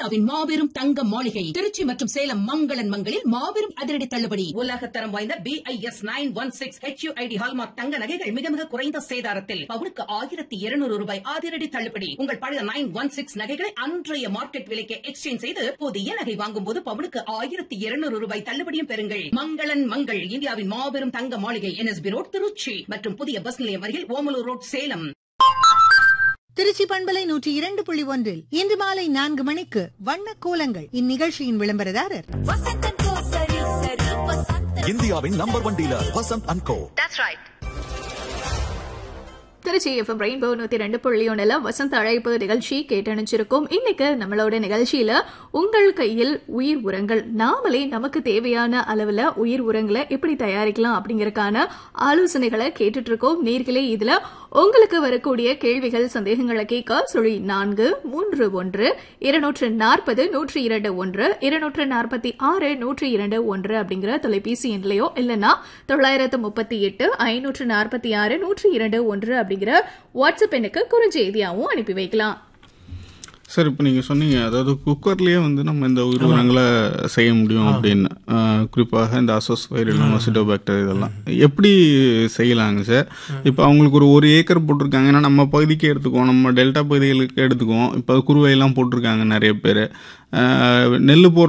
இந்தியாவின் மாபெரும் தங்க மாளிகை திருச்சி மற்றும் சேலம் மங்களன் மங்களில் மாபெரும் அதிரடி தள்ளுபடி உலகத்தரம் வாய்ந்த B I S nine one six HUID hallmark தங்க நகைகள் மிக மிக குறைந்த சேதாரத்தில் பவுனுக்கு ஆயிரத்தி இருநூறு ரூபாய் அதிரடி தள்ளுபடி உங்கள் பழைய நைன் ஒன் சிக்ஸ் நகைகளை அன்றைய மார்க்கெட் விலைக்கு எக்ஸ்சேஞ்ச் செய்து புதிய நகை வாங்கும் போது பவுனுக்கு ஆயிரத்தி இருநூறு ரூபாய் தள்ளுபடியும் பெறுங்கள் மங்களன் மங்கள் இந்தியாவின் மாபெரும் தங்க மாளிகை என்எஸ்பி ரோட் திருச்சி மற்றும் புதிய பஸ் நிலையம் அருகில் ஓமலூர் ரோட் சேலம் திருச்சி பண்பலை நூற்றி இரண்டு புள்ளி ஒன்றில் இன்று மாலை நான்கு மணிக்கு வண்ண கோலங்கள் இந்நிகழ்ச்சியின் விளம்பரதாரர் இந்தியாவின் number one dealer Vasanth and co Trichy FM rainbow நூத்தி ரெண்டு புள்ளி ஒண்ணுல வசந்த அழைப்பு நிகழ்ச்சி கேட்டணிச்சிருக்கோம் இன்னைக்கு நம்மளோட நிகழ்ச்சியில உங்கள் கையில் உயிர் உரங்கள் நாமளே நமக்கு தேவையான அளவுல உயிர் உரங்களை எப்படி தயாரிக்கலாம் அப்படிங்கறக்கான ஆலோசனைகளை கேட்டுட்டு இருக்கோம் நேர்களே இதுல உங்களுக்கு வரக்கூடிய கேள்விகள் சந்தேகங்களை கேட்க சுழி நான்கு மூன்று ஒன்று இருநூற்று நாற்பது நூற்றி இரண்டு ஒன்று இருநூற்று நாற்பத்தி ஆறு நூற்றி இரண்டு ஒன்று அப்படிங்கிற தொலைபேசி எண்லையோ இல்லைன்னா தொள்ளாயிரத்து முப்பத்தி எட்டு ஐநூற்று நாற்பத்தி ஆறு நூற்றி இரண்டு ஒன்று அப்படிங்கிற வாட்ஸ்அப் எண்ணுக்கு குறுஞ்செய்தியாகவும் அனுப்பி வைக்கலாம் சார் இப்போ நீங்கள் சொன்னீங்க அதாவது குக்கர்லேயே வந்து நம்ம இந்த உயிரினங்களை செய்ய முடியும் அப்படின்னு ஆஹ் குறிப்பாக இந்த அசோஸ்பைரில் மொசிட்டோபாக்டர் இதெல்லாம் எப்படி செய்யலாங்க சார் இப்போ அவங்களுக்கு ஒரு ஒரு ஏக்கர் போட்டிருக்காங்க ஏன்னா நம்ம பகுதிக்கு எடுத்துக்குவோம் நம்ம டெல்டா பகுதிகளுக்கு எடுத்துக்குவோம் இப்போ குருவையெல்லாம் போட்டிருக்காங்க நிறைய பேர் நெல் போடுற